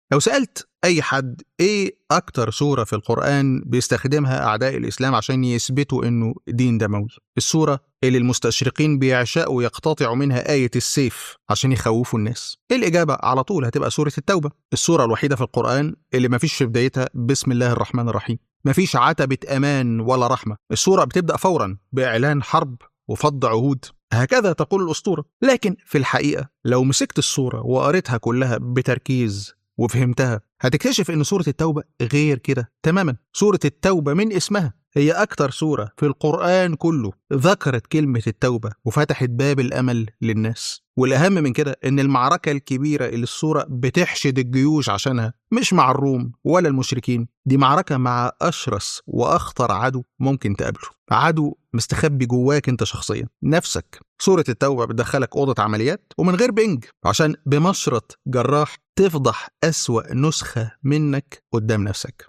لو سألت أي حد إيه أكتر سورة في القرآن بيستخدمها أعداء الإسلام عشان يثبتوا إنه دين دموي السورة اللي المستشرقين بيعشقوا يقتطعوا منها آية السيف عشان يخوفوا الناس الإجابة على طول هتبقى سورة التوبة السورة الوحيدة في القرآن اللي مفيش في بدايتها بسم الله الرحمن الرحيم مفيش عتبة أمان ولا رحمة السورة بتبدأ فورا بإعلان حرب وفض عهود هكذا تقول الأسطورة لكن في الحقيقة لو مسكت السورة وقريتها كلها بتركيز وفهمتها هتكتشف ان سورة التوبة غير كده تماما سورة التوبة من اسمها هي أكتر سورة في القرآن كله ذكرت كلمة التوبة وفتحت باب الأمل للناس والأهم من كده إن المعركة الكبيرة اللي السورة بتحشد الجيوش عشانها مش مع الروم ولا المشركين دي معركة مع أشرس وأخطر عدو ممكن تقابله عدو مستخبي جواك أنت شخصيا نفسك سورة التوبة بتدخلك أوضة عمليات ومن غير بنج عشان بمشرط جراح تفضح أسوأ نسخة منك قدام نفسك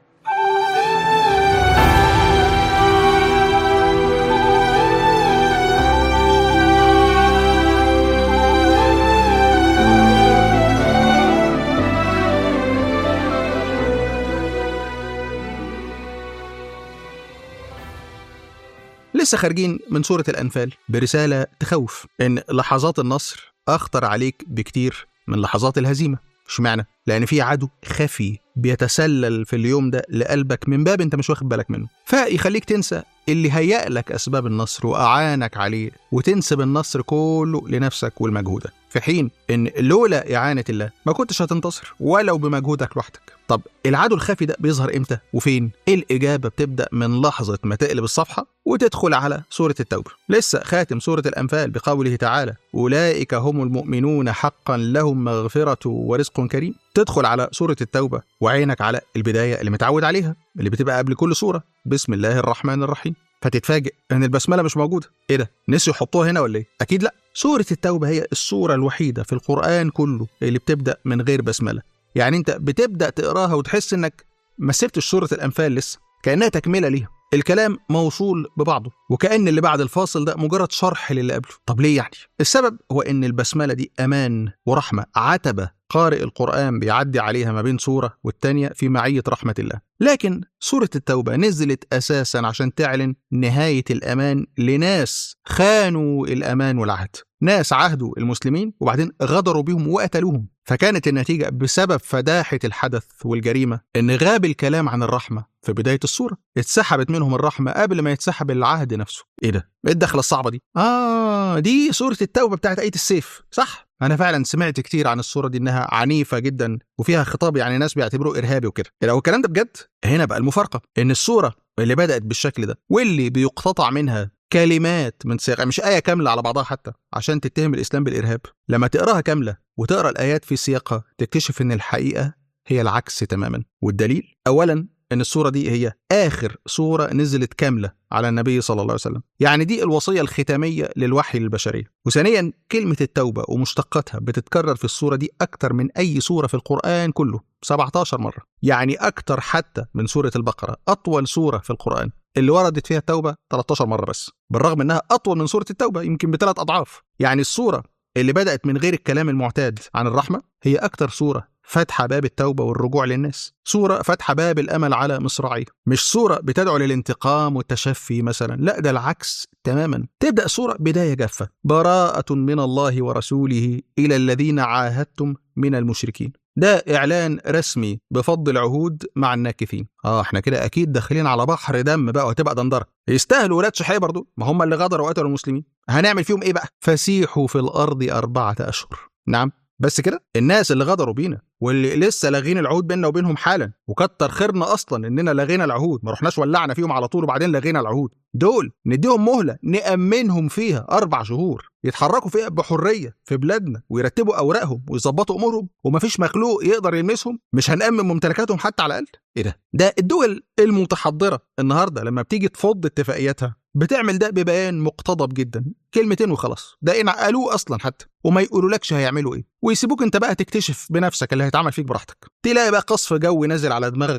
لسه خارجين من سورة الأنفال برسالة تخوف إن لحظات النصر أخطر عليك بكتير من لحظات الهزيمة اشمعنى؟ لأن في عدو خفي بيتسلل في اليوم ده لقلبك من باب أنت مش واخد بالك منه فيخليك تنسى اللي هيأ لك أسباب النصر وأعانك عليه وتنسب النصر كله لنفسك ولمجهودك في حين إن لولا إعانة الله ما كنتش هتنتصر ولو بمجهودك لوحدك طب العدو الخفي ده بيظهر امتى وفين؟ الإجابة بتبدأ من لحظة ما تقلب الصفحة وتدخل على سورة التوبة لسه خاتم سورة الأنفال بقوله تعالى أولئك هم المؤمنون حقا لهم مغفرة ورزق كريم تدخل على سورة التوبة وعينك على البداية اللي متعود عليها اللي بتبقى قبل كل سورة بسم الله الرحمن الرحيم فتتفاجئ ان البسمله مش موجوده ايه ده نسيوا يحطوها هنا ولا ايه اكيد لا سوره التوبه هي السوره الوحيده في القران كله اللي بتبدا من غير بسمله يعني انت بتبدا تقراها وتحس انك ما سبتش سوره الانفال لسه كانها تكمله ليها الكلام موصول ببعضه وكأن اللي بعد الفاصل ده مجرد شرح للي قبله طب ليه يعني السبب هو ان البسمله دي امان ورحمه عتبه قارئ القرآن بيعدي عليها ما بين سورة والتانية في معية رحمة الله لكن سورة التوبة نزلت أساسا عشان تعلن نهاية الأمان لناس خانوا الأمان والعهد ناس عهدوا المسلمين وبعدين غدروا بهم وقتلوهم فكانت النتيجة بسبب فداحة الحدث والجريمة إن غاب الكلام عن الرحمة في بداية السورة اتسحبت منهم الرحمة قبل ما يتسحب العهد نفسه إيه ده؟ إيه الدخلة الصعبة دي؟ آه دي سورة التوبة بتاعت آية السيف صح؟ أنا فعلا سمعت كتير عن الصورة دي إنها عنيفة جدا وفيها خطاب يعني ناس بيعتبروه إرهابي وكده لو الكلام ده بجد هنا بقى المفارقة إن الصورة اللي بدأت بالشكل ده واللي بيقتطع منها كلمات من سياق مش آية كاملة على بعضها حتى عشان تتهم الإسلام بالإرهاب لما تقراها كاملة وتقرا الآيات في سياقها تكتشف إن الحقيقة هي العكس تماما والدليل أولا ان السوره دي هي اخر سوره نزلت كامله على النبي صلى الله عليه وسلم يعني دي الوصيه الختاميه للوحي للبشريه وثانيا كلمه التوبه ومشتقاتها بتتكرر في السوره دي اكتر من اي سوره في القران كله 17 مره يعني اكتر حتى من سوره البقره اطول سوره في القران اللي وردت فيها التوبه 13 مره بس بالرغم انها اطول من سوره التوبه يمكن بثلاث اضعاف يعني السوره اللي بدات من غير الكلام المعتاد عن الرحمه هي اكتر سوره فاتحة باب التوبة والرجوع للناس صورة فاتحة باب الأمل على مصراعيه مش صورة بتدعو للانتقام والتشفي مثلا لا ده العكس تماما تبدأ صورة بداية جافة براءة من الله ورسوله إلى الذين عاهدتم من المشركين ده إعلان رسمي بفض العهود مع الناكثين آه إحنا كده أكيد داخلين على بحر دم بقى وهتبقى دندرة يستاهلوا ولاد شحية برضو ما هم اللي غدروا وقتلوا المسلمين هنعمل فيهم إيه بقى فسيحوا في الأرض أربعة أشهر نعم بس كده الناس اللي غدروا بينا واللي لسه لاغين العهود بيننا وبينهم حالا وكتر خيرنا اصلا اننا لغينا العهود ما رحناش ولعنا فيهم على طول وبعدين لغينا العهود دول نديهم مهله نامنهم فيها اربع شهور يتحركوا فيها بحريه في بلادنا ويرتبوا اوراقهم ويظبطوا امورهم ومفيش مخلوق يقدر يلمسهم مش هنامن ممتلكاتهم حتى على الاقل ايه ده ده الدول المتحضره النهارده لما بتيجي تفض اتفاقياتها بتعمل ده ببيان مقتضب جدا كلمتين وخلاص ده ان قالوه اصلا حتى وما يقولولكش هيعملوا ايه ويسيبوك انت بقى تكتشف بنفسك اللي هيتعمل فيك براحتك تلاقي بقى قصف جوي نازل على دماغك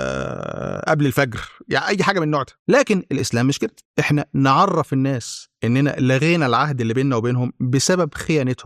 آه قبل الفجر يعني اي حاجه من النوع ده لكن الاسلام مش كده احنا نعرف الناس اننا لغينا العهد اللي بيننا وبينهم بسبب خيانتهم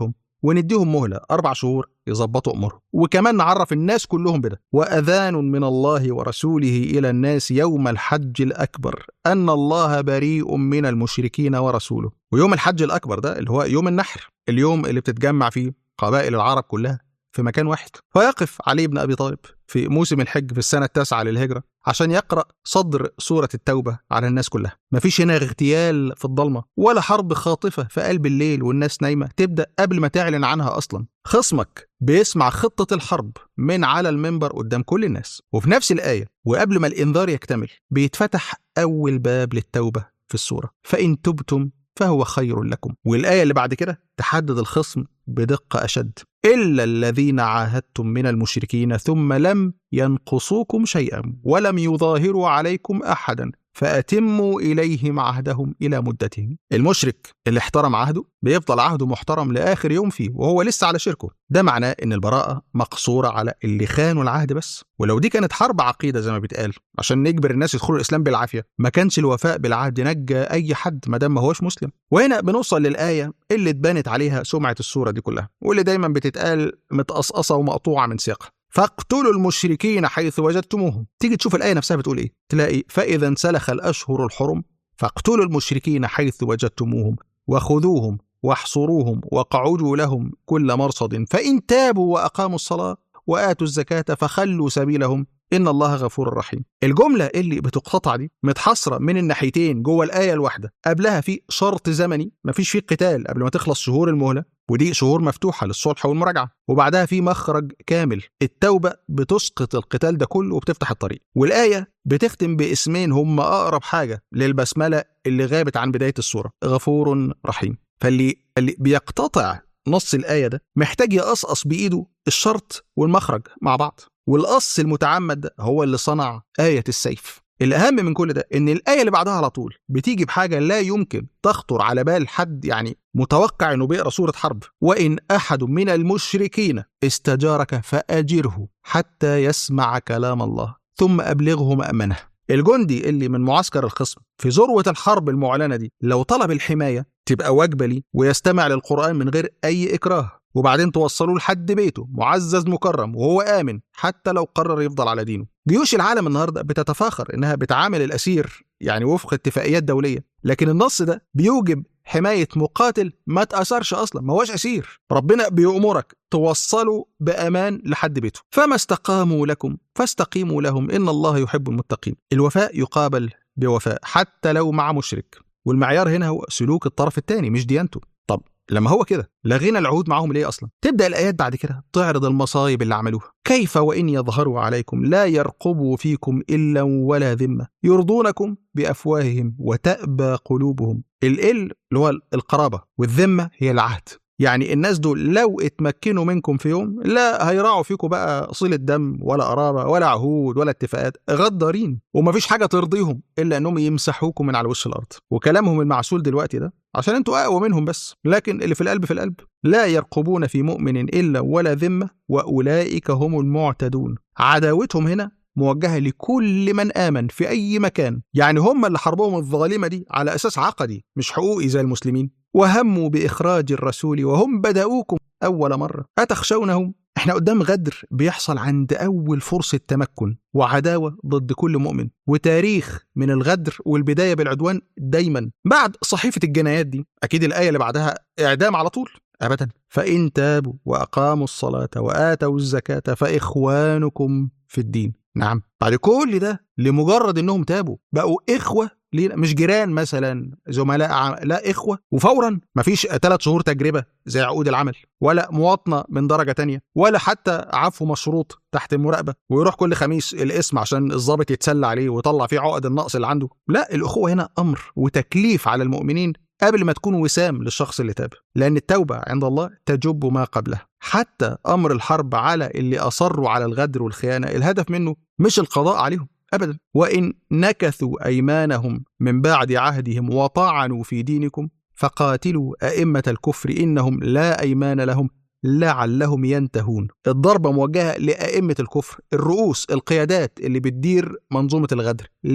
ونديهم مهله اربع شهور يظبطوا امورهم وكمان نعرف الناس كلهم بده واذان من الله ورسوله الى الناس يوم الحج الاكبر ان الله بريء من المشركين ورسوله ويوم الحج الاكبر ده اللي هو يوم النحر اليوم اللي بتتجمع فيه قبائل العرب كلها في مكان واحد فيقف علي بن ابي طالب في موسم الحج في السنه التاسعه للهجره عشان يقرا صدر سوره التوبه على الناس كلها مفيش هنا اغتيال في الضلمه ولا حرب خاطفه في قلب الليل والناس نايمه تبدا قبل ما تعلن عنها اصلا خصمك بيسمع خطه الحرب من على المنبر قدام كل الناس وفي نفس الايه وقبل ما الانذار يكتمل بيتفتح اول باب للتوبه في السوره فان تبتم فهو خير لكم والآية اللي بعد كده تحدد الخصم بدقة أشد إلا الذين عاهدتم من المشركين ثم لم ينقصوكم شيئا ولم يظاهروا عليكم أحدا فأتموا إليهم عهدهم إلى مدتهم المشرك اللي احترم عهده بيفضل عهده محترم لآخر يوم فيه وهو لسه على شركه ده معناه إن البراءة مقصورة على اللي خانوا العهد بس ولو دي كانت حرب عقيدة زي ما بيتقال عشان نجبر الناس يدخلوا الإسلام بالعافية ما كانش الوفاء بالعهد نجى أي حد ما دام ما هوش مسلم وهنا بنوصل للآية اللي اتبنت عليها سمعة السورة دي كلها واللي دايما بتتقال متقصقصة ومقطوعة من سياقها فاقتلوا المشركين حيث وجدتموهم تيجي تشوف الآية نفسها بتقول إيه تلاقي فإذا انسلخ الأشهر الحرم فاقتلوا المشركين حيث وجدتموهم وخذوهم واحصروهم واقعدوا لهم كل مرصد فإن تابوا وأقاموا الصلاة وآتوا الزكاة فخلوا سبيلهم إن الله غفور رحيم الجملة اللي بتقتطع دي متحصرة من الناحيتين جوه الآية الواحدة قبلها في شرط زمني مفيش فيه قتال قبل ما تخلص شهور المهلة ودي شهور مفتوحة للصلح والمراجعة وبعدها في مخرج كامل التوبة بتسقط القتال ده كله وبتفتح الطريق والآية بتختم باسمين هم أقرب حاجة للبسملة اللي غابت عن بداية السورة غفور رحيم فاللي اللي بيقتطع نص الآية ده محتاج يقصقص بإيده الشرط والمخرج مع بعض والقص المتعمد ده هو اللي صنع آية السيف الأهم من كل ده إن الآية اللي بعدها على طول بتيجي بحاجة لا يمكن تخطر على بال حد يعني متوقع إنه بيقرأ سورة حرب وإن أحد من المشركين استجارك فأجره حتى يسمع كلام الله ثم أبلغه مأمنه الجندي اللي من معسكر الخصم في ذروة الحرب المعلنة دي لو طلب الحماية تبقى واجبة ليه ويستمع للقرآن من غير أي إكراه وبعدين توصلوه لحد بيته معزز مكرم وهو آمن حتى لو قرر يفضل على دينه جيوش العالم النهاردة بتتفاخر إنها بتعامل الأسير يعني وفق اتفاقيات دولية لكن النص ده بيوجب حماية مقاتل ما تأثرش أصلا ما هوش أسير ربنا بيأمرك توصله بأمان لحد بيته فما استقاموا لكم فاستقيموا لهم إن الله يحب المتقين الوفاء يقابل بوفاء حتى لو مع مشرك والمعيار هنا هو سلوك الطرف الثاني مش ديانته طب لما هو كده لغينا العهود معاهم ليه اصلا تبدا الايات بعد كده تعرض المصايب اللي عملوها كيف وان يظهروا عليكم لا يرقبوا فيكم الا ولا ذمه يرضونكم بافواههم وتابى قلوبهم ال اللي هو القرابه والذمه هي العهد يعني الناس دول لو اتمكنوا منكم في يوم لا هيراعوا فيكم بقى صلة دم ولا قرابة ولا عهود ولا اتفاقات غدارين ومفيش حاجة ترضيهم إلا إنهم يمسحوكم من على وش الأرض وكلامهم المعسول دلوقتي ده عشان انتوا أقوى منهم بس لكن اللي في القلب في القلب لا يرقبون في مؤمن إلا ولا ذمة وأولئك هم المعتدون عداوتهم هنا موجهة لكل من آمن في أي مكان يعني هم اللي حربهم الظالمة دي على أساس عقدي مش حقوقي زي المسلمين وهموا بإخراج الرسول وهم بدأوكم أول مرة أتخشونهم احنا قدام غدر بيحصل عند أول فرصة تمكن وعداوة ضد كل مؤمن وتاريخ من الغدر والبداية بالعدوان دايما بعد صحيفة الجنايات دي أكيد الآية اللي بعدها إعدام على طول أبدا فإن تابوا وأقاموا الصلاة وآتوا الزكاة فإخوانكم في الدين نعم بعد كل ده لمجرد انهم تابوا بقوا اخوه لينا مش جيران مثلا زملاء عم... لا اخوه وفورا مفيش ثلاث شهور تجربه زي عقود العمل ولا مواطنه من درجه تانية ولا حتى عفو مشروط تحت المراقبه ويروح كل خميس الاسم عشان الضابط يتسلى عليه ويطلع فيه عقد النقص اللي عنده لا الاخوه هنا امر وتكليف على المؤمنين قبل ما تكون وسام للشخص اللي تاب لأن التوبة عند الله تجب ما قبلها حتى أمر الحرب على اللي أصروا على الغدر والخيانة الهدف منه مش القضاء عليهم أبدا وإن نكثوا أيمانهم من بعد عهدهم وطعنوا في دينكم فقاتلوا أئمة الكفر إنهم لا أيمان لهم لعلهم ينتهون الضربة موجهة لأئمة الكفر الرؤوس القيادات اللي بتدير منظومة الغدر ليه؟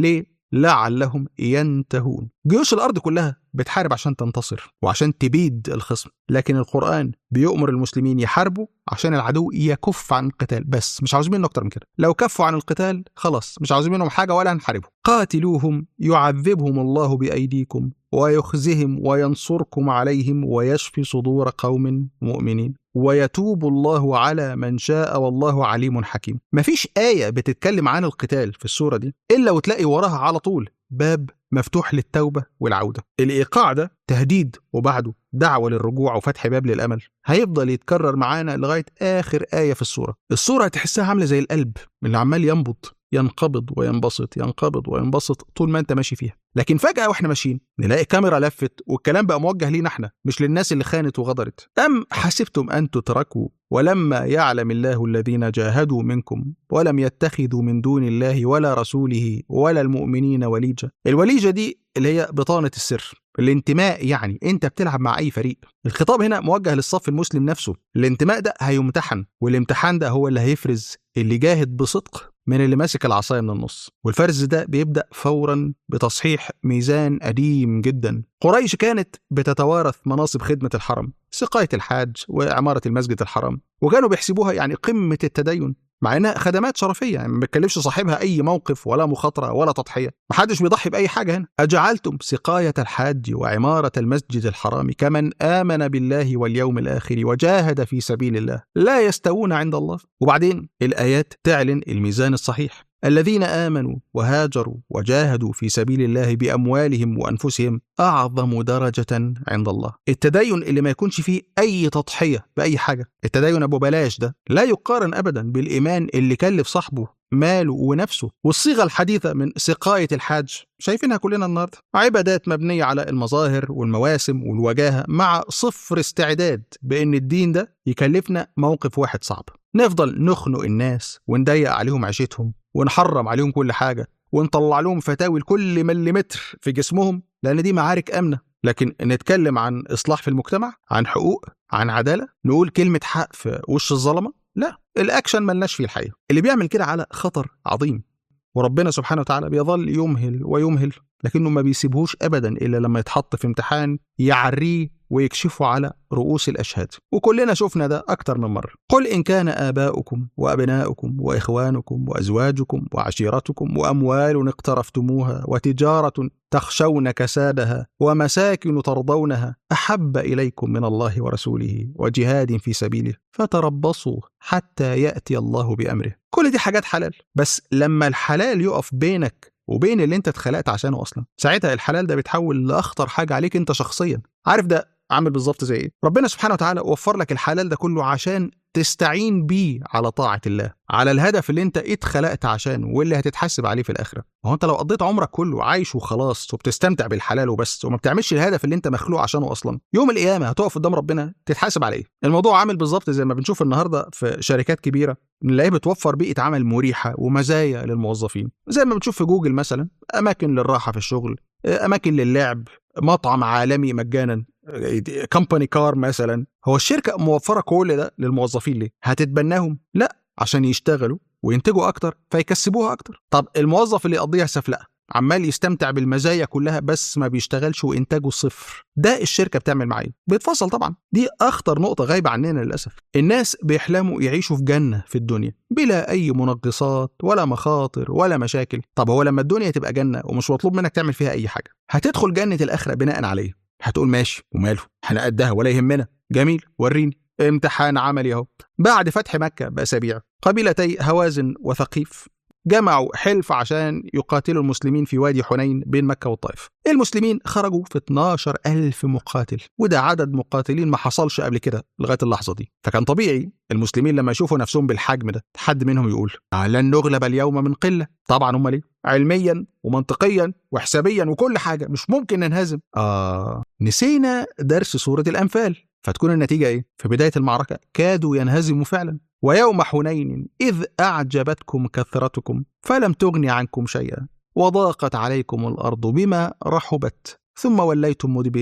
لعلهم ينتهون جيوش الأرض كلها بتحارب عشان تنتصر وعشان تبيد الخصم لكن القرآن بيؤمر المسلمين يحاربوا عشان العدو يكف عن القتال بس مش عاوزين منه أكتر من كده لو كفوا عن القتال خلاص مش عاوزين منهم حاجة ولا هنحاربهم قاتلوهم يعذبهم الله بأيديكم ويخزهم وينصركم عليهم ويشفي صدور قوم مؤمنين ويتوب الله على من شاء والله عليم حكيم مفيش آية بتتكلم عن القتال في السورة دي إلا وتلاقي وراها على طول باب مفتوح للتوبة والعودة الإيقاع ده تهديد وبعده دعوة للرجوع وفتح باب للأمل هيفضل يتكرر معانا لغاية آخر آية في السورة السورة هتحسها عاملة زي القلب اللي عمال ينبض ينقبض وينبسط ينقبض وينبسط طول ما انت ماشي فيها لكن فجأة واحنا ماشيين نلاقي كاميرا لفت والكلام بقى موجه لينا احنا مش للناس اللي خانت وغدرت أم حسبتم أن تتركوا ولما يعلم الله الذين جاهدوا منكم ولم يتخذوا من دون الله ولا رسوله ولا المؤمنين وليجة الوليجة دي اللي هي بطانة السر الانتماء يعني انت بتلعب مع اي فريق الخطاب هنا موجه للصف المسلم نفسه الانتماء ده هيمتحن والامتحان ده هو اللي هيفرز اللي جاهد بصدق من اللي ماسك العصايه من النص والفرز ده بيبدا فورا بتصحيح ميزان قديم جدا قريش كانت بتتوارث مناصب خدمه الحرم سقايه الحاج وعماره المسجد الحرام وكانوا بيحسبوها يعني قمه التدين مع انها خدمات شرفيه يعني ما بيتكلفش صاحبها اي موقف ولا مخاطره ولا تضحيه محدش بيضحي باي حاجه هنا اجعلتم سقايه الحاج وعماره المسجد الحرام كمن امن بالله واليوم الاخر وجاهد في سبيل الله لا يستوون عند الله وبعدين الايات تعلن الميزان الصحيح الذين امنوا وهاجروا وجاهدوا في سبيل الله باموالهم وانفسهم اعظم درجه عند الله التدين اللي ما يكونش فيه اي تضحيه باي حاجه التدين ابو بلاش ده لا يقارن ابدا بالايمان اللي كلف صاحبه ماله ونفسه والصيغه الحديثه من سقايه الحاج شايفينها كلنا النهارده عبادات مبنيه على المظاهر والمواسم والوجاهه مع صفر استعداد بان الدين ده يكلفنا موقف واحد صعب نفضل نخنق الناس ونضيق عليهم عيشتهم ونحرم عليهم كل حاجه ونطلع لهم فتاوي لكل مليمتر في جسمهم لان دي معارك امنه لكن نتكلم عن اصلاح في المجتمع عن حقوق عن عداله نقول كلمه حق في وش الظلمه لا الاكشن ملناش فيه الحقيقه اللي بيعمل كده على خطر عظيم وربنا سبحانه وتعالى بيظل يمهل ويمهل لكنه ما بيسيبهوش ابدا الا لما يتحط في امتحان يعريه ويكشفه على رؤوس الاشهاد وكلنا شفنا ده اكتر من مره قل ان كان اباؤكم وابناؤكم واخوانكم وازواجكم وعشيرتكم واموال اقترفتموها وتجاره تخشون كسادها ومساكن ترضونها احب اليكم من الله ورسوله وجهاد في سبيله فتربصوا حتى ياتي الله بامره كل دي حاجات حلال بس لما الحلال يقف بينك وبين اللي انت اتخلقت عشانه اصلا ساعتها الحلال ده بيتحول لاخطر حاجه عليك انت شخصيا عارف ده عامل بالظبط زي ايه ربنا سبحانه وتعالى وفر لك الحلال ده كله عشان تستعين بيه على طاعه الله على الهدف اللي انت اتخلقت عشانه واللي هتتحاسب عليه في الاخره ما هو انت لو قضيت عمرك كله عايش وخلاص وبتستمتع بالحلال وبس وما بتعملش الهدف اللي انت مخلوق عشانه اصلا يوم القيامه هتقف قدام ربنا تتحاسب عليه الموضوع عامل بالظبط زي ما بنشوف النهارده في شركات كبيره نلاقيها بتوفر بيئه عمل مريحه ومزايا للموظفين زي ما بنشوف في جوجل مثلا اماكن للراحه في الشغل اماكن للعب مطعم عالمي مجانا كمباني كار مثلا هو الشركه موفره كل ده للموظفين ليه هتتبناهم لا عشان يشتغلوا وينتجوا اكتر فيكسبوها اكتر طب الموظف اللي يقضيها سفلقه عمال يستمتع بالمزايا كلها بس ما بيشتغلش وانتاجه صفر ده الشركه بتعمل معاه بيتفصل طبعا دي اخطر نقطه غايبه عننا للاسف الناس بيحلموا يعيشوا في جنه في الدنيا بلا اي منغصات ولا مخاطر ولا مشاكل طب هو لما الدنيا تبقى جنه ومش مطلوب منك تعمل فيها اي حاجه هتدخل جنه الاخره بناء عليه هتقول ماشي وماله احنا قدها ولا يهمنا جميل وريني امتحان عملي اهو بعد فتح مكه باسابيع قبيلتي هوازن وثقيف جمعوا حلف عشان يقاتلوا المسلمين في وادي حنين بين مكة والطائف المسلمين خرجوا في 12 ألف مقاتل وده عدد مقاتلين ما حصلش قبل كده لغاية اللحظة دي فكان طبيعي المسلمين لما يشوفوا نفسهم بالحجم ده حد منهم يقول لن نغلب اليوم من قلة طبعا هم ليه علميا ومنطقيا وحسابيا وكل حاجة مش ممكن ننهزم آه نسينا درس سورة الأنفال فتكون النتيجة إيه؟ في بداية المعركة كادوا ينهزموا فعلا ويوم حنين إذ أعجبتكم كثرتكم فلم تغن عنكم شيئا وضاقت عليكم الأرض بما رحبت ثم وليتم مدبرين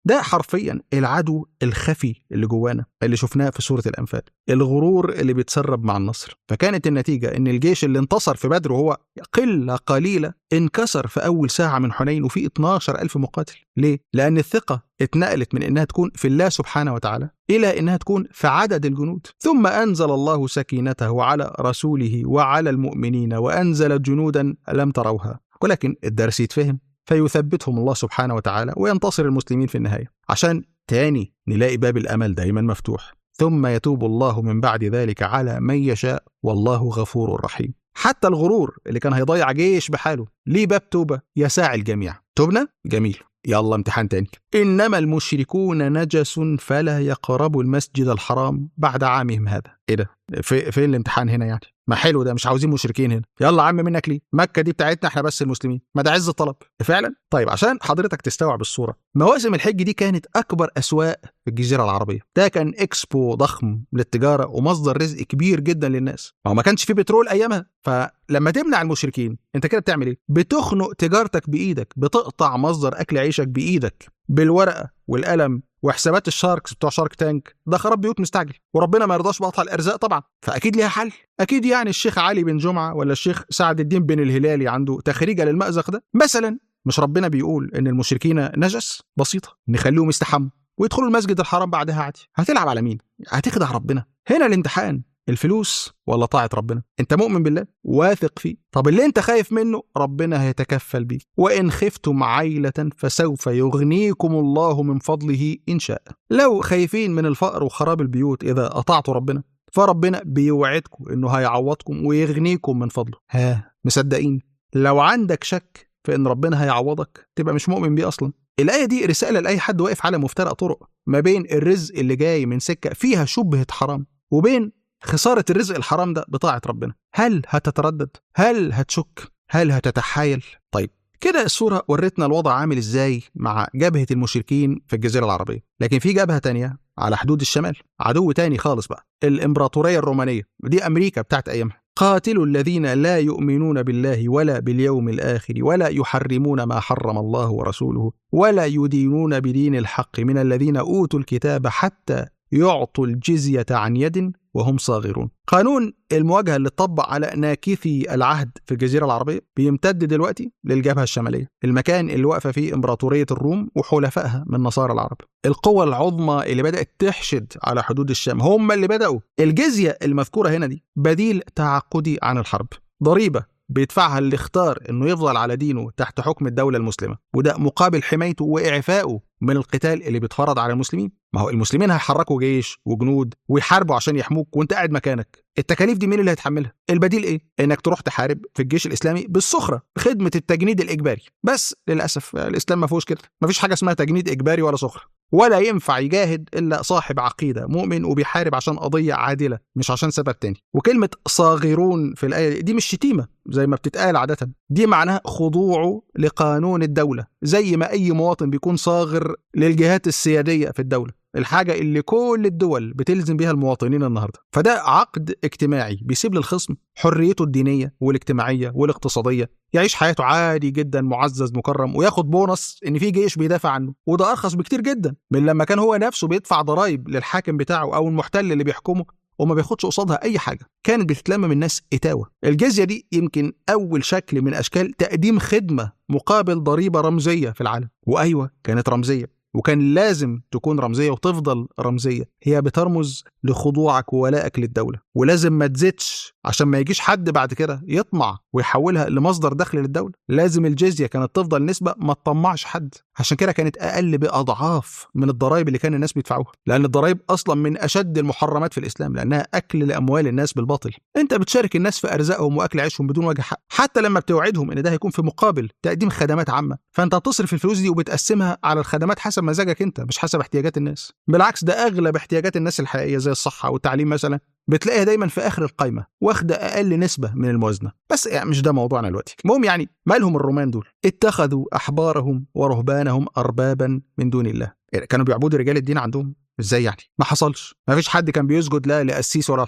ده حرفيا العدو الخفي اللي جوانا اللي شفناه في سوره الانفال الغرور اللي بيتسرب مع النصر فكانت النتيجه ان الجيش اللي انتصر في بدر وهو قله قليله انكسر في اول ساعه من حنين وفي 12 ألف مقاتل ليه لان الثقه اتنقلت من انها تكون في الله سبحانه وتعالى الى انها تكون في عدد الجنود ثم انزل الله سكينته على رسوله وعلى المؤمنين وانزل جنودا لم تروها ولكن الدرس يتفهم فيثبتهم الله سبحانه وتعالى وينتصر المسلمين في النهايه عشان تاني نلاقي باب الامل دايما مفتوح ثم يتوب الله من بعد ذلك على من يشاء والله غفور رحيم حتى الغرور اللي كان هيضيع جيش بحاله ليه باب توبه يساعي الجميع تبنا جميل يلا امتحان تاني إنما المشركون نجس فلا يقربوا المسجد الحرام بعد عامهم هذا إيه ده في فين الامتحان هنا يعني ما حلو ده مش عاوزين مشركين هنا يلا عم منك ليه مكة دي بتاعتنا احنا بس المسلمين ما ده عز الطلب فعلا طيب عشان حضرتك تستوعب الصورة مواسم الحج دي كانت أكبر أسواق في الجزيرة العربية ده كان إكسبو ضخم للتجارة ومصدر رزق كبير جدا للناس ما هو ما كانش في بترول أيامها فلما تمنع المشركين انت كده بتعمل ايه بتخنق تجارتك بايدك بتقطع مصدر اكل عيشك بايدك بالورقه والقلم وحسابات الشاركس بتوع شارك تانك ده خراب بيوت مستعجل وربنا ما يرضاش بقطع الارزاق طبعا فاكيد ليها حل اكيد يعني الشيخ علي بن جمعه ولا الشيخ سعد الدين بن الهلالي عنده تخريجه للمأزق ده مثلا مش ربنا بيقول ان المشركين نجس بسيطه نخليهم يستحموا ويدخلوا المسجد الحرام بعدها عادي هتلعب على مين هتخدع ربنا هنا الامتحان الفلوس ولا طاعة ربنا انت مؤمن بالله واثق فيه طب اللي انت خايف منه ربنا هيتكفل بيه وان خفتم عيلة فسوف يغنيكم الله من فضله ان شاء لو خايفين من الفقر وخراب البيوت اذا اطعتوا ربنا فربنا بيوعدكم انه هيعوضكم ويغنيكم من فضله ها مصدقين لو عندك شك في ان ربنا هيعوضك تبقى مش مؤمن بيه اصلا الآية دي رسالة لأي حد واقف على مفترق طرق ما بين الرزق اللي جاي من سكة فيها شبهة حرام وبين خسارة الرزق الحرام ده بطاعة ربنا هل هتتردد؟ هل هتشك؟ هل هتتحايل؟ طيب كده الصورة ورتنا الوضع عامل ازاي مع جبهة المشركين في الجزيرة العربية لكن في جبهة تانية على حدود الشمال عدو تاني خالص بقى الإمبراطورية الرومانية دي أمريكا بتاعت أيامها قاتلوا الذين لا يؤمنون بالله ولا باليوم الآخر ولا يحرمون ما حرم الله ورسوله ولا يدينون بدين الحق من الذين أوتوا الكتاب حتى يعطوا الجزية عن يد وهم صاغرون قانون المواجهة اللي اتطبق على ناكثي العهد في الجزيرة العربية بيمتد دلوقتي للجبهة الشمالية المكان اللي واقفة فيه إمبراطورية الروم وحلفائها من نصارى العرب القوة العظمى اللي بدأت تحشد على حدود الشام هم اللي بدأوا الجزية المذكورة هنا دي بديل تعقدي عن الحرب ضريبة بيدفعها اللي اختار انه يفضل على دينه تحت حكم الدولة المسلمة وده مقابل حمايته وإعفائه من القتال اللي بيتفرض على المسلمين ما هو المسلمين هيحركوا جيش وجنود ويحاربوا عشان يحموك وانت قاعد مكانك التكاليف دي مين اللي هيتحملها البديل ايه انك تروح تحارب في الجيش الاسلامي بالسخره بخدمه التجنيد الاجباري بس للاسف الاسلام ما فيهوش كده ما فيش حاجه اسمها تجنيد اجباري ولا سخره ولا ينفع يجاهد الا صاحب عقيده مؤمن وبيحارب عشان قضيه عادله مش عشان سبب تاني وكلمه صاغرون في الايه دي مش شتيمه زي ما بتتقال عاده دي معناها خضوعه لقانون الدوله زي ما اي مواطن بيكون صاغر للجهات السياديه في الدوله الحاجة اللي كل الدول بتلزم بيها المواطنين النهاردة فده عقد اجتماعي بيسيب للخصم حريته الدينية والاجتماعية والاقتصادية يعيش حياته عادي جدا معزز مكرم وياخد بونص ان في جيش بيدافع عنه وده ارخص بكتير جدا من لما كان هو نفسه بيدفع ضرائب للحاكم بتاعه او المحتل اللي بيحكمه وما بياخدش قصادها اي حاجه كانت بتتلم من الناس اتاوه الجزيه دي يمكن اول شكل من اشكال تقديم خدمه مقابل ضريبه رمزيه في العالم وايوه كانت رمزيه وكان لازم تكون رمزيه وتفضل رمزيه هي بترمز لخضوعك وولائك للدوله ولازم ما تزيدش عشان ما يجيش حد بعد كده يطمع ويحولها لمصدر دخل للدوله لازم الجزيه كانت تفضل نسبه ما تطمعش حد عشان كده كانت اقل باضعاف من الضرائب اللي كان الناس بيدفعوها لان الضرائب اصلا من اشد المحرمات في الاسلام لانها اكل لاموال الناس بالباطل انت بتشارك الناس في ارزاقهم واكل عيشهم بدون وجه حق حتى لما بتوعدهم ان ده هيكون في مقابل تقديم خدمات عامه فانت هتصرف الفلوس دي وبتقسمها على الخدمات حسب مزاجك انت مش حسب احتياجات الناس بالعكس ده اغلب احتياجات الناس الحقيقيه زي الصحه والتعليم مثلا بتلاقيها دايما في اخر القايمه واخده اقل نسبه من الموازنه بس يعني مش ده موضوعنا دلوقتي المهم يعني مالهم الرومان دول اتخذوا احبارهم ورهبانهم اربابا من دون الله كانوا بيعبدوا رجال الدين عندهم ازاي يعني ما حصلش ما فيش حد كان بيسجد لا لقسيس ولا الحبر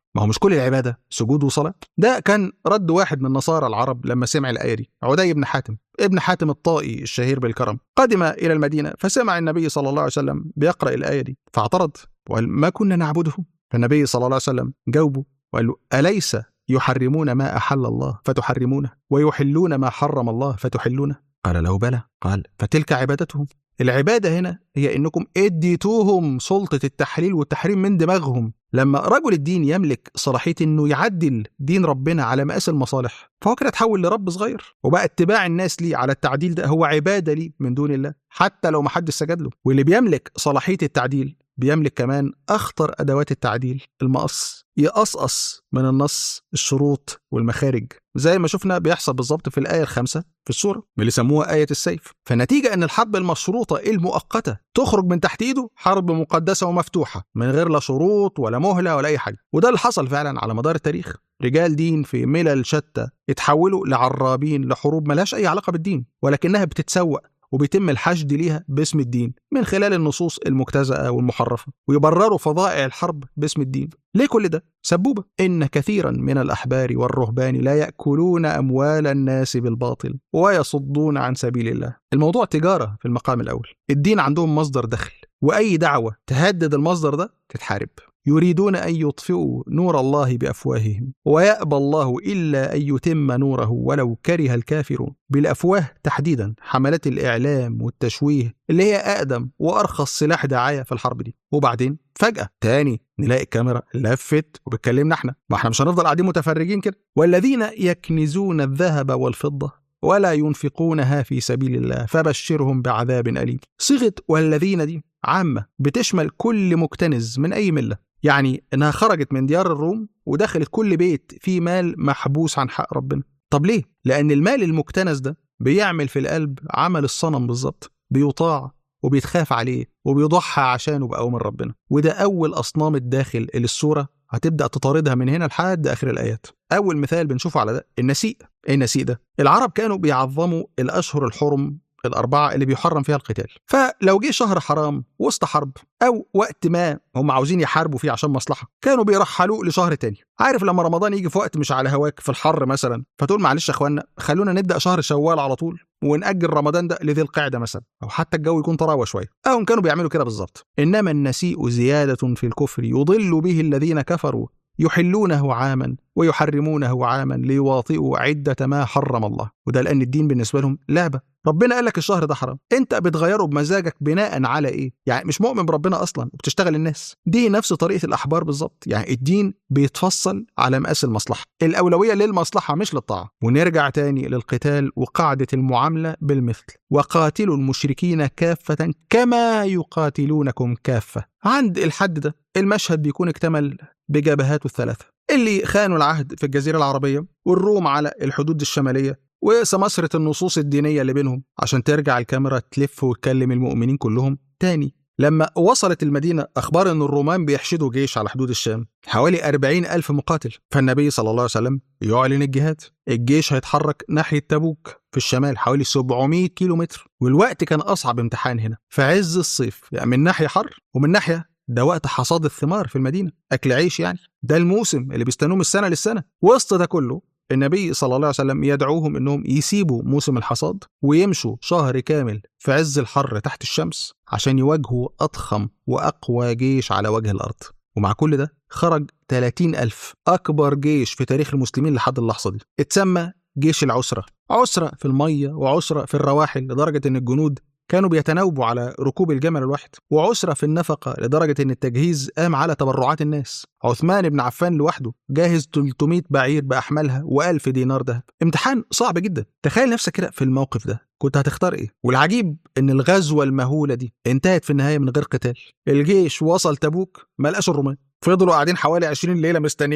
ما هو مش كل العبادة سجود وصلاة ده كان رد واحد من نصارى العرب لما سمع الآية دي عدي بن حاتم ابن حاتم الطائي الشهير بالكرم قدم إلى المدينة فسمع النبي صلى الله عليه وسلم بيقرأ الآية دي فاعترض وقال ما كنا نعبده فالنبي صلى الله عليه وسلم جاوبه وقال له أليس يحرمون ما أحل الله فتحرمونه ويحلون ما حرم الله فتحلونه قال له بلى قال فتلك عبادتهم العبادة هنا هي إنكم اديتوهم سلطة التحليل والتحريم من دماغهم لما رجل الدين يملك صلاحية إنه يعدل دين ربنا على مقاس المصالح فهو كده اتحول لرب صغير وبقى اتباع الناس ليه على التعديل ده هو عبادة ليه من دون الله حتى لو ما حدش سجد له واللي بيملك صلاحية التعديل بيملك كمان أخطر أدوات التعديل المقص يقصقص من النص الشروط والمخارج زي ما شفنا بيحصل بالظبط في الآية الخامسة في السورة من اللي سموها آية السيف فنتيجة أن الحرب المشروطة المؤقتة تخرج من تحت إيده حرب مقدسة ومفتوحة من غير لا شروط ولا مهلة ولا أي حاجة وده اللي حصل فعلا على مدار التاريخ رجال دين في ملل شتى اتحولوا لعرابين لحروب ملهاش أي علاقة بالدين ولكنها بتتسوق وبيتم الحشد ليها باسم الدين من خلال النصوص المجتزأة والمحرفة ويبرروا فظائع الحرب باسم الدين ليه كل ده؟ سبوبة إن كثيرا من الأحبار والرهبان لا يأكلون أموال الناس بالباطل ويصدون عن سبيل الله الموضوع تجارة في المقام الأول الدين عندهم مصدر دخل وأي دعوة تهدد المصدر ده تتحارب يريدون أن يطفئوا نور الله بأفواههم ويأبى الله إلا أن يتم نوره ولو كره الكافرون بالأفواه تحديدا حملات الإعلام والتشويه اللي هي أقدم وأرخص سلاح دعاية في الحرب دي وبعدين فجأة تاني نلاقي الكاميرا لفت وبتكلمنا احنا ما احنا مش هنفضل قاعدين متفرجين كده والذين يكنزون الذهب والفضة ولا ينفقونها في سبيل الله فبشرهم بعذاب أليم صيغة والذين دي عامة بتشمل كل مكتنز من أي ملة يعني إنها خرجت من ديار الروم ودخلت كل بيت فيه مال محبوس عن حق ربنا طب ليه؟ لأن المال المكتنز ده بيعمل في القلب عمل الصنم بالظبط بيطاع وبيتخاف عليه وبيضحى عشانه بأوامر ربنا وده أول أصنام الداخل اللي السورة هتبدأ تطاردها من هنا لحد آخر الآيات أول مثال بنشوفه على ده النسيء إيه النسيء ده؟ العرب كانوا بيعظموا الأشهر الحرم الأربعة اللي بيحرم فيها القتال فلو جه شهر حرام وسط حرب أو وقت ما هم عاوزين يحاربوا فيه عشان مصلحة كانوا بيرحلوه لشهر تاني عارف لما رمضان يجي في وقت مش على هواك في الحر مثلا فتقول معلش يا اخوانا خلونا نبدأ شهر شوال على طول ونأجل رمضان ده لذي القعدة مثلا أو حتى الجو يكون طراوة شوية أو كانوا بيعملوا كده بالظبط إنما النسيء زيادة في الكفر يضل به الذين كفروا يحلونه عاما ويحرمونه عاما ليواطئوا عدة ما حرم الله وده لأن الدين بالنسبة لهم لعبة ربنا قال لك الشهر ده حرام انت بتغيره بمزاجك بناء على ايه يعني مش مؤمن بربنا اصلا وبتشتغل الناس دي نفس طريقه الاحبار بالظبط يعني الدين بيتفصل على مقاس المصلحه الاولويه للمصلحه مش للطاعه ونرجع تاني للقتال وقاعده المعامله بالمثل وقاتلوا المشركين كافه كما يقاتلونكم كافه عند الحد ده المشهد بيكون اكتمل بجبهاته الثلاثه اللي خانوا العهد في الجزيرة العربية والروم على الحدود الشمالية وسمسرة النصوص الدينية اللي بينهم عشان ترجع الكاميرا تلف وتكلم المؤمنين كلهم تاني لما وصلت المدينة أخبار أن الرومان بيحشدوا جيش على حدود الشام حوالي 40 ألف مقاتل فالنبي صلى الله عليه وسلم يعلن الجهاد الجيش هيتحرك ناحية تبوك في الشمال حوالي 700 كيلو متر والوقت كان أصعب امتحان هنا في عز الصيف يعني من ناحية حر ومن ناحية ده وقت حصاد الثمار في المدينة أكل عيش يعني ده الموسم اللي بيستنوه من السنة للسنة وسط ده كله النبي صلى الله عليه وسلم يدعوهم انهم يسيبوا موسم الحصاد ويمشوا شهر كامل في عز الحر تحت الشمس عشان يواجهوا أضخم وأقوى جيش على وجه الأرض ومع كل ده خرج 30 ألف أكبر جيش في تاريخ المسلمين لحد اللحظة دي اتسمى جيش العسرة عسرة في المية وعسرة في الرواحل لدرجة أن الجنود كانوا بيتناوبوا على ركوب الجمل الواحد وعسرة في النفقة لدرجة أن التجهيز قام على تبرعات الناس عثمان بن عفان لوحده جاهز 300 بعير بأحمالها و1000 دينار دهب امتحان صعب جدا تخيل نفسك كده في الموقف ده كنت هتختار ايه والعجيب ان الغزوة المهولة دي انتهت في النهاية من غير قتال الجيش وصل تبوك ما لقاش الرومان فضلوا قاعدين حوالي 20 ليلة مستنيينهم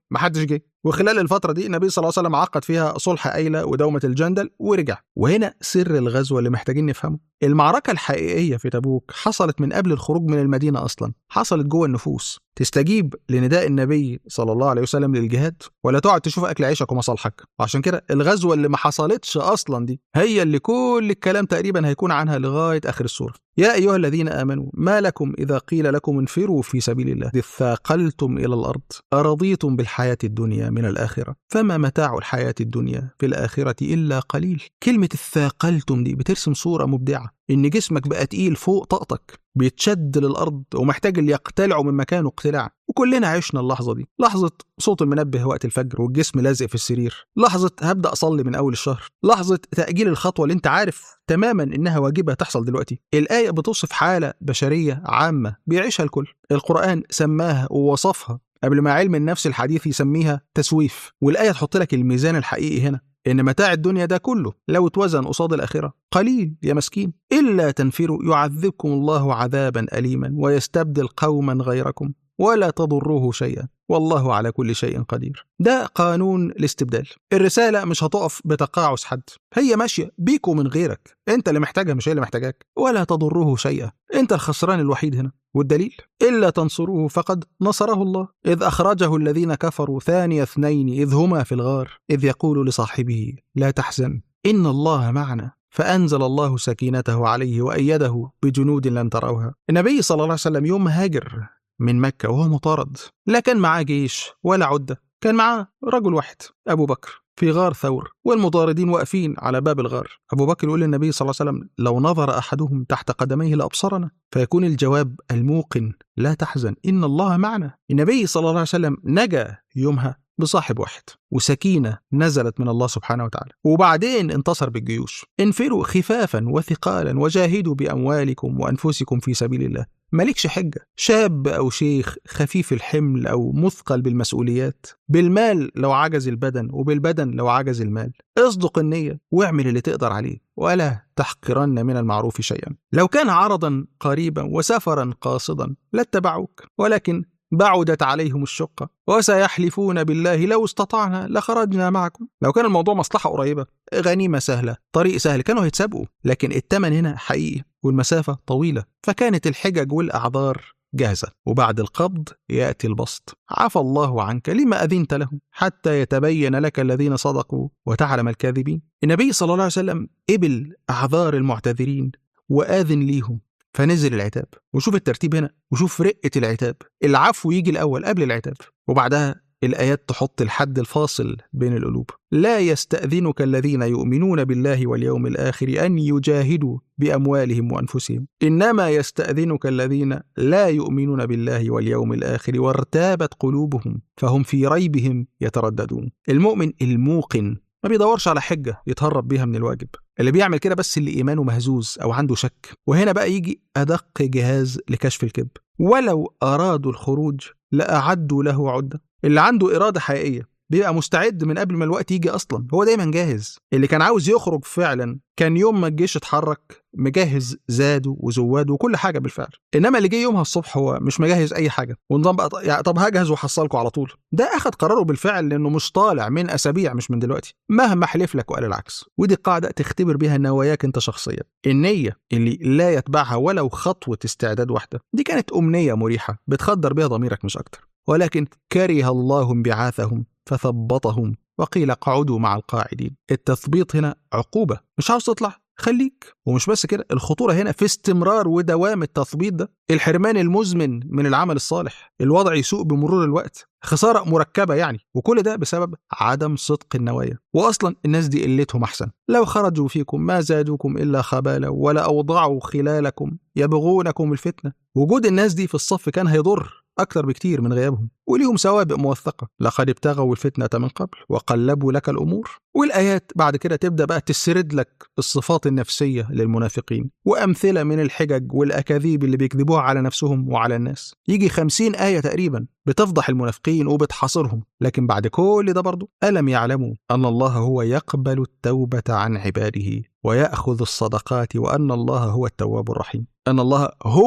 محدش جه وخلال الفترة دي النبي صلى الله عليه وسلم عقد فيها صلح أيلة ودومة الجندل ورجع وهنا سر الغزوة اللي محتاجين نفهمه المعركة الحقيقية في تبوك حصلت من قبل الخروج من المدينة أصلا حصلت جوه النفوس تستجيب لنداء النبي صلى الله عليه وسلم للجهاد ولا تقعد تشوف أكل عيشك ومصالحك وعشان كده الغزوة اللي ما حصلتش أصلا دي هي اللي كل الكلام تقريبا هيكون عنها لغاية آخر السورة يا أيها الذين آمنوا ما لكم إذا قيل لكم انفروا في سبيل الله إذ ثاقلتم إلى الأرض أرضيتم بالحياة الدنيا من الآخرة فما متاع الحياة الدنيا في الآخرة إلا قليل كلمة الثاقلتم دي بترسم صورة مبدعة إن جسمك بقى تقيل فوق طاقتك بيتشد للأرض ومحتاج اللي يقتلعه من مكانه اقتلاع وكلنا عشنا اللحظة دي لحظة صوت المنبه وقت الفجر والجسم لازق في السرير لحظة هبدأ أصلي من أول الشهر لحظة تأجيل الخطوة اللي أنت عارف تماما إنها واجبة تحصل دلوقتي الآية بتوصف حالة بشرية عامة بيعيشها الكل القرآن سماها ووصفها قبل ما علم النفس الحديث يسميها تسويف والآية تحط لك الميزان الحقيقي هنا إن متاع الدنيا ده كله لو اتوزن قصاد الآخرة قليل يا مسكين إلا تنفروا يعذبكم الله عذابا أليما ويستبدل قوما غيركم ولا تضروه شيئا والله على كل شيء قدير ده قانون الاستبدال الرسالة مش هتقف بتقاعس حد هي ماشية بيك ومن غيرك انت اللي محتاجها مش هي اللي محتاجاك ولا تضره شيئا انت الخسران الوحيد هنا والدليل إلا تنصروه فقد نصره الله إذ أخرجه الذين كفروا ثاني اثنين إذ هما في الغار إذ يقول لصاحبه لا تحزن إن الله معنا فأنزل الله سكينته عليه وأيده بجنود لم تروها النبي صلى الله عليه وسلم يوم هاجر من مكة وهو مطارد لا كان معاه جيش ولا عدة كان معاه رجل واحد أبو بكر في غار ثور والمطاردين واقفين على باب الغار أبو بكر يقول للنبي صلى الله عليه وسلم لو نظر أحدهم تحت قدميه لأبصرنا فيكون الجواب الموقن لا تحزن إن الله معنا النبي صلى الله عليه وسلم نجا يومها بصاحب واحد وسكينة نزلت من الله سبحانه وتعالى وبعدين انتصر بالجيوش انفروا خفافا وثقالا وجاهدوا بأموالكم وأنفسكم في سبيل الله مالكش حجة شاب أو شيخ خفيف الحمل أو مثقل بالمسؤوليات بالمال لو عجز البدن وبالبدن لو عجز المال اصدق النية واعمل اللي تقدر عليه ولا تحقرن من المعروف شيئا لو كان عرضا قريبا وسفرا قاصدا لاتبعوك ولكن بعدت عليهم الشقة وسيحلفون بالله لو استطعنا لخرجنا معكم لو كان الموضوع مصلحة قريبة غنيمة سهلة طريق سهل كانوا هيتسابقوا لكن التمن هنا حقيقي والمسافة طويلة فكانت الحجج والأعذار جاهزة وبعد القبض يأتي البسط عفى الله عنك لما أذنت لهم حتى يتبين لك الذين صدقوا وتعلم الكاذبين النبي صلى الله عليه وسلم قبل أعذار المعتذرين وآذن ليهم فنزل العتاب وشوف الترتيب هنا وشوف رقة العتاب العفو يجي الأول قبل العتاب وبعدها الآيات تحط الحد الفاصل بين القلوب لا يستأذنك الذين يؤمنون بالله واليوم الآخر أن يجاهدوا بأموالهم وأنفسهم إنما يستأذنك الذين لا يؤمنون بالله واليوم الآخر وارتابت قلوبهم فهم في ريبهم يترددون المؤمن الموقن ما بيدورش على حجة يتهرب بيها من الواجب اللي بيعمل كده بس اللي إيمانه مهزوز أو عنده شك وهنا بقى يجي أدق جهاز لكشف الكذب ولو أرادوا الخروج لأعدوا له عدة اللي عنده إرادة حقيقية بيبقى مستعد من قبل ما الوقت يجي اصلا هو دايما جاهز اللي كان عاوز يخرج فعلا كان يوم ما الجيش اتحرك مجهز زاده وزواده وكل حاجه بالفعل انما اللي جه يومها الصبح هو مش مجهز اي حاجه ونظام بقى يعني طب هجهز واحصلكم على طول ده اخد قراره بالفعل لانه مش طالع من اسابيع مش من دلوقتي مهما حلف لك وقال العكس ودي قاعده تختبر بيها نواياك انت شخصيا النيه اللي لا يتبعها ولو خطوه استعداد واحده دي كانت امنيه مريحه بتخدر بيها ضميرك مش اكتر ولكن كره الله انبعاثهم فثبطهم وقيل اقعدوا مع القاعدين التثبيط هنا عقوبة مش عاوز تطلع خليك ومش بس كده الخطورة هنا في استمرار ودوام التثبيط ده الحرمان المزمن من العمل الصالح الوضع يسوء بمرور الوقت خسارة مركبة يعني وكل ده بسبب عدم صدق النوايا وأصلا الناس دي قلتهم أحسن لو خرجوا فيكم ما زادوكم إلا خبالا ولا أوضعوا خلالكم يبغونكم الفتنة وجود الناس دي في الصف كان هيضر أكثر بكتير من غيابهم وليهم سوابق موثقة لقد ابتغوا الفتنة من قبل وقلبوا لك الأمور والآيات بعد كده تبدأ بقى تسرد لك الصفات النفسية للمنافقين وأمثلة من الحجج والأكاذيب اللي بيكذبوها على نفسهم وعلى الناس يجي خمسين آية تقريبا بتفضح المنافقين وبتحاصرهم لكن بعد كل ده برضه ألم يعلموا أن الله هو يقبل التوبة عن عباده ويأخذ الصدقات وأن الله هو التواب الرحيم أن الله هو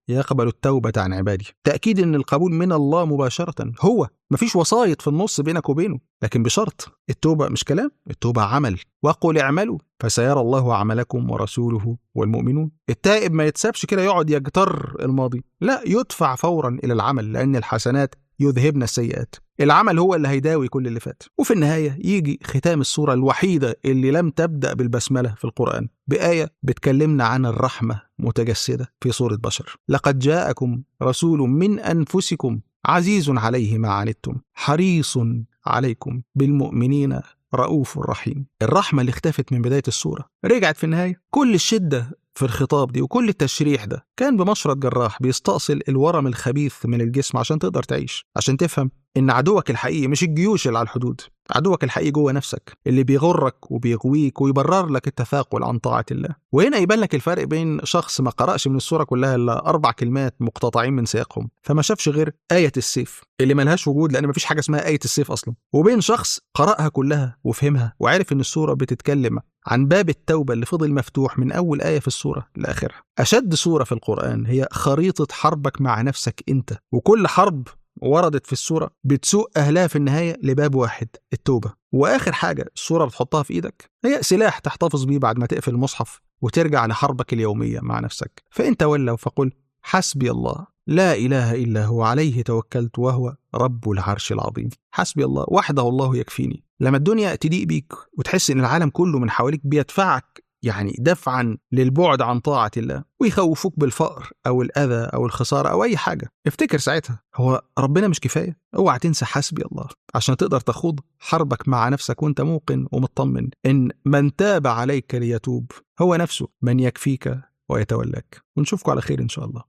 يقبل التوبة عن عباده تأكيد أن القبول من الله مباشرة هو مفيش وسايط في النص بينك وبينه لكن بشرط التوبة مش كلام التوبة عمل وقل اعملوا فسيرى الله عملكم ورسوله والمؤمنون التائب ما يتسابش كده يقعد يجتر الماضي لا يدفع فورا إلى العمل لأن الحسنات يذهبن السيئات العمل هو اللي هيداوي كل اللي فات وفي النهاية يجي ختام السورة الوحيدة اللي لم تبدأ بالبسملة في القرآن بآية بتكلمنا عن الرحمة متجسدة في سورة بشر لقد جاءكم رسول من أنفسكم عزيز عليه ما عنتم حريص عليكم بالمؤمنين رؤوف رحيم الرحمة اللي اختفت من بداية السورة رجعت في النهاية كل الشدة في الخطاب دي وكل التشريح ده كان بمشرط جراح بيستأصل الورم الخبيث من الجسم عشان تقدر تعيش عشان تفهم ان عدوك الحقيقي مش الجيوش اللي على الحدود عدوك الحقيقي جوه نفسك اللي بيغرك وبيغويك ويبرر لك التثاقل عن طاعة الله وهنا يبان لك الفرق بين شخص ما قرأش من السورة كلها إلا أربع كلمات مقتطعين من سياقهم فما شافش غير آية السيف اللي ملهاش وجود لأن مفيش حاجة اسمها آية السيف أصلا وبين شخص قرأها كلها وفهمها وعرف إن السورة بتتكلم عن باب التوبة اللي فضل مفتوح من أول آية في السورة لآخرها أشد سورة في القرآن هي خريطة حربك مع نفسك أنت وكل حرب وردت في السورة بتسوق أهلها في النهاية لباب واحد التوبة وآخر حاجة السورة بتحطها في إيدك هي سلاح تحتفظ بيه بعد ما تقفل المصحف وترجع لحربك اليومية مع نفسك فإن تولوا فقل حسبي الله لا إله إلا هو عليه توكلت وهو رب العرش العظيم حسبي الله وحده الله يكفيني لما الدنيا تضيق بيك وتحس إن العالم كله من حواليك بيدفعك يعني دفعا للبعد عن طاعة الله ويخوفوك بالفقر أو الأذى أو الخسارة أو أي حاجة افتكر ساعتها هو ربنا مش كفاية اوعى تنسى حسبي الله عشان تقدر تخوض حربك مع نفسك وانت موقن ومطمن إن من تاب عليك ليتوب هو نفسه من يكفيك ويتولاك ونشوفكم على خير إن شاء الله